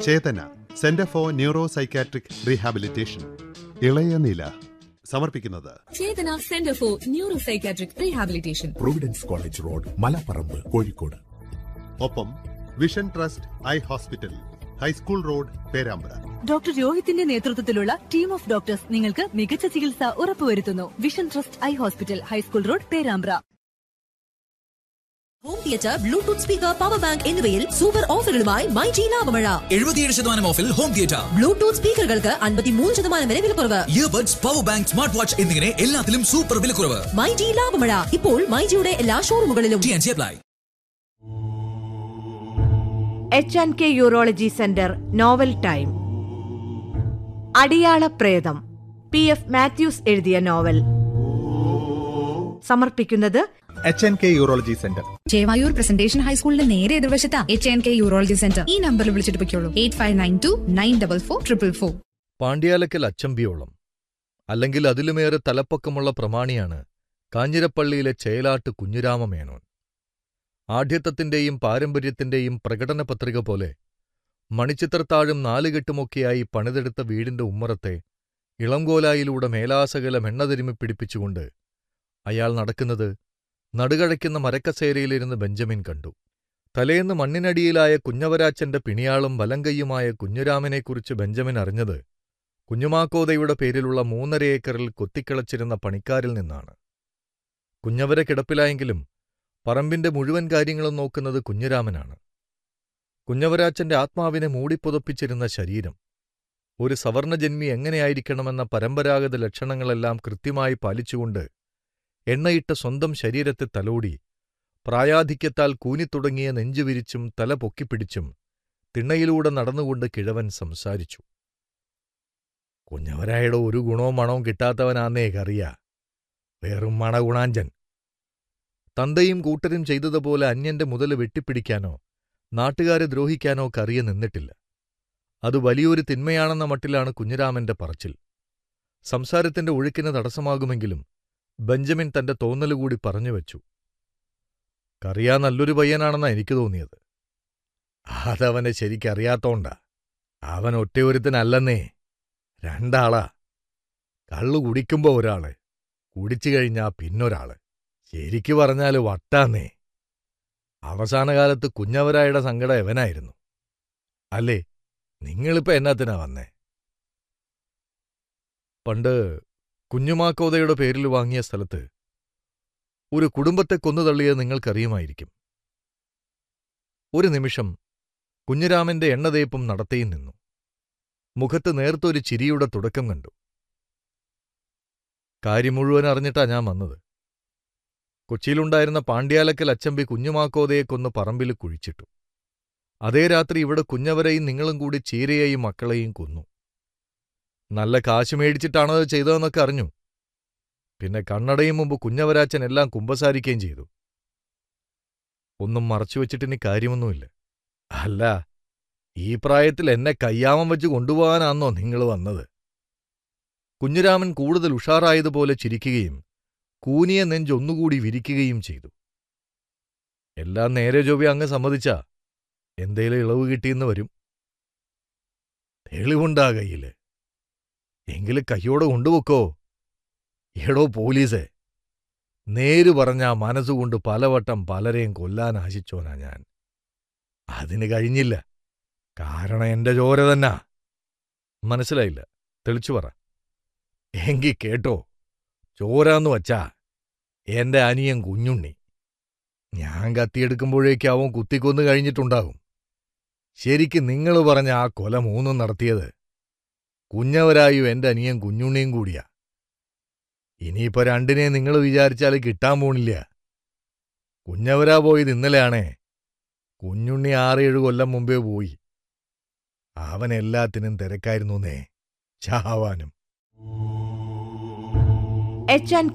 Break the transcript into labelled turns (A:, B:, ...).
A: Chetana centre for neuro psychiatric rehabilitation ഇളയ നില സമർപ്പിക്കുന്നത്
B: Chetana centre for neuro psychiatric rehabilitation
C: providence college road Malaparamba Kozhikode
A: ഒപ്പം vision trust eye hospital high school road Perambra
D: doctor രോഹിത്തിന്റെ നേതൃത്വത്തിലുള്ള team of doctors നിങ്ങൾക്ക് മികച്ച ചികിത്സ ഉറപ്പുവരുത്തുന്നു vision trust eye hospital high school road Perambra
E: home theatre bluetooth speaker power bank എന്നിവയിൽ സൂപ്പർ ഓഫറുകളുമായി മൈജി ലാഭമഴ
F: എഴുപത്തിയേഴ് ശതമാനം ഓഫിൽ ഹോം തിയേറ്റർ
E: ബ്ലൂടൂത്ത് സ്പീക്കറുകൾക്ക് അൻപത്തിമൂന്ന് ശതമാനം വരെ വിലക്കുറവ്
F: earbuds power bank smart watch എന്നിങ്ങനെ എല്ലാത്തിലും സൂപ്പർ വിലക്കുറവ്
E: മൈജി ലാഭമഴ ഇപ്പോൾ മൈജിയുടെ എല്ലാ ഷോറൂമുകളിലും
F: T N C apply
G: H and K urology centre novel time Adiyala Pretham P F Mathews എഴുതിയ നോവൽ സമർപ്പിക്കുന്നത്
H: H N K urology centre
I: Chevayur presentation ഹൈസ്കൂളിന്റെ നേരെ എതിർവശത്താ H N K urology centre ഈ നമ്പറിൽ വിളിച്ചിട്ട് പൊയ്ക്കോളൂ eight five nine two nine double four triple four
J: പാണ്ഡ്യാലക്കൽ അച്ചമ്പിയോളം അല്ലെങ്കിൽ അതിലുമേറെ തലപ്പൊക്കമുള്ള പ്രമാണിയാണ് കാഞ്ഞിരപ്പള്ളിയിലെ ചേലാട്ട് കുഞ്ഞുരാമ മേനോൻ ആഢ്യത്വത്തിന്റെയും പാരമ്പര്യത്തിന്റെയും പ്രകടന പത്രിക പോലെ മണിച്ചിത്രത്താഴും നാലുകെട്ടുമൊക്കെയായി പണിതെടുത്ത വീടിന്റെ ഉമ്മറത്തെ ഇളംകോലായിലൂടെ മേലാസകലം എണ്ണ തിരുമ്മി പിടിപ്പിച്ചുകൊണ്ട് അയാൾ നടക്കുന്നത് നടുകഴയ്ക്കുന്ന മരക്കസേരയിലിരുന്ന് ബെഞ്ചമിൻ കണ്ടു തലേന്ന് മണ്ണിനടിയിലായ കുഞ്ഞവരാച്ചന്റെ പിണിയാളും വലങ്കയ്യുമായ കുഞ്ഞുരാമനെക്കുറിച്ച് ബെഞ്ചമിൻ അറിഞ്ഞത് കുഞ്ഞുമാക്കോതയുടെ പേരിലുള്ള മൂന്നര ഏക്കറിൽ കൊത്തിക്കിളച്ചിരുന്ന പണിക്കാരിൽ നിന്നാണ് കുഞ്ഞവര കിടപ്പിലായെങ്കിലും പറമ്പിന്റെ മുഴുവൻ കാര്യങ്ങളും നോക്കുന്നത് കുഞ്ഞുരാമനാണ് കുഞ്ഞവരാച്ചന്റെ ആത്മാവിനെ മൂടിപ്പുതപ്പിച്ചിരുന്ന ശരീരം ഒരു സവർണജന്മി എങ്ങനെയായിരിക്കണമെന്ന പരമ്പരാഗത ലക്ഷണങ്ങളെല്ലാം കൃത്യമായി പാലിച്ചുകൊണ്ട് എണ്ണയിട്ട സ്വന്തം ശരീരത്തെ തലോടി പ്രായാധിക്യത്താൽ കൂനിത്തുടങ്ങിയ നെഞ്ചുവിരിച്ചും തല പൊക്കിപ്പിടിച്ചും തിണ്ണയിലൂടെ നടന്നുകൊണ്ട് കിഴവൻ സംസാരിച്ചു കുഞ്ഞവരായുടെ ഒരു ഗുണവും മണവും കിട്ടാത്തവനാന്നേ കറിയ വെറും മണഗുണാഞ്ചൻ തന്തയും കൂട്ടരും ചെയ്തതുപോലെ അന്യന്റെ മുതല് വെട്ടിപ്പിടിക്കാനോ നാട്ടുകാരെ ദ്രോഹിക്കാനോ കറിയ നിന്നിട്ടില്ല അത് വലിയൊരു തിന്മയാണെന്ന മട്ടിലാണ് കുഞ്ഞിരാമന്റെ പറച്ചിൽ സംസാരത്തിന്റെ ഒഴുക്കിന് തടസ്സമാകുമെങ്കിലും ബെഞ്ചമിൻ തന്റെ തോന്നലുകൂടി പറഞ്ഞുവച്ചു കറിയാ നല്ലൊരു പയ്യനാണെന്നാ എനിക്ക് തോന്നിയത് അതവനെ ശരിക്കറിയാത്തോണ്ടാ അവൻ ഒറ്റയൊരുത്തനല്ലെന്നേ രണ്ടാളാ കള്ളു കുടിക്കുമ്പോ ഒരാള് കുടിച്ചു കഴിഞ്ഞാ പിന്നൊരാള് ശരിക്കു പറഞ്ഞാല് വട്ടാന്നേ അവസാനകാലത്ത് കുഞ്ഞവരായുടെ സങ്കടം എവനായിരുന്നു അല്ലേ നിങ്ങളിപ്പോ എന്നാത്തിനാ വന്നേ പണ്ട് കുഞ്ഞുമാക്കോതയുടെ പേരിൽ വാങ്ങിയ സ്ഥലത്ത് ഒരു കുടുംബത്തെ കൊന്നുതള്ളിയത് നിങ്ങൾക്കറിയുമായിരിക്കും ഒരു നിമിഷം കുഞ്ഞുരാമന്റെ എണ്ണതേപ്പും നടത്തിയും നിന്നു മുഖത്ത് നേർത്തൊരു ചിരിയുടെ തുടക്കം കണ്ടു കാര്യം മുഴുവൻ അറിഞ്ഞിട്ടാ ഞാൻ വന്നത് കൊച്ചിയിലുണ്ടായിരുന്ന പാണ്ഡ്യാലക്കൽ അച്ചമ്പി കുഞ്ഞുമാക്കോതയെ കൊന്ന് പറമ്പിൽ കുഴിച്ചിട്ടു അതേ രാത്രി ഇവിടെ കുഞ്ഞവരെയും നിങ്ങളും കൂടി ചീരയെയും മക്കളെയും കൊന്നു നല്ല കാശ് മേടിച്ചിട്ടാണത് ചെയ്തതെന്നൊക്കെ അറിഞ്ഞു പിന്നെ കണ്ണടയും മുമ്പ് കുഞ്ഞവരാച്ചൻ എല്ലാം കുമ്പസാരിക്കുകയും ചെയ്തു ഒന്നും മറച്ചുവെച്ചിട്ടിനി കാര്യമൊന്നുമില്ല അല്ല ഈ പ്രായത്തിൽ എന്നെ കയ്യാമം വെച്ച് കൊണ്ടുപോകാനാന്നോ നിങ്ങൾ വന്നത് കുഞ്ഞുരാമൻ കൂടുതൽ ഉഷാറായതുപോലെ ചിരിക്കുകയും കൂനിയ നെഞ്ചൊന്നുകൂടി വിരിക്കുകയും ചെയ്തു എല്ലാം നേരെ ജോബി അങ്ങ് സമ്മതിച്ചാ എന്തേലും ഇളവ് കിട്ടിയെന്ന് വരും തെളിവുണ്ടാ കയ്യില് എങ്കിലും കയ്യോടെ കൊണ്ടുവെക്കോ എടോ പോലീസേ നേര് പറഞ്ഞാ മനസ്സുകൊണ്ട് പലവട്ടം പലരെയും കൊല്ലാൻ ആശിച്ചോനാ ഞാൻ അതിന് കഴിഞ്ഞില്ല കാരണം എന്റെ ചോര തന്നാ മനസ്സിലായില്ല തെളിച്ചു പറ എങ്കി കേട്ടോ ചോരാന്ന് വച്ചാ എന്റെ അനിയൻ കുഞ്ഞുണ്ണി ഞാൻ കത്തിയെടുക്കുമ്പോഴേക്ക് അവൻ കുത്തിക്കൊന്നു കഴിഞ്ഞിട്ടുണ്ടാകും ശരിക്ക് നിങ്ങൾ പറഞ്ഞ ആ കൊല മൂന്നും നടത്തിയത് കുഞ്ഞവരായും എന്റെ അനിയൻ കുഞ്ഞുണ്ണിയും കൂടിയാ ഇനിയിപ്പോ രണ്ടിനെ നിങ്ങൾ വിചാരിച്ചാൽ കിട്ടാൻ പോണില്ല കുഞ്ഞവരാ പോയത് ഇന്നലെയാണേ കുഞ്ഞുണ്ണി ആറേഴ് കൊല്ലം മുമ്പേ പോയി അവൻ എല്ലാത്തിനും തിരക്കായിരുന്നേ ചാവാനും
G: എച്ച് ആൻഡ്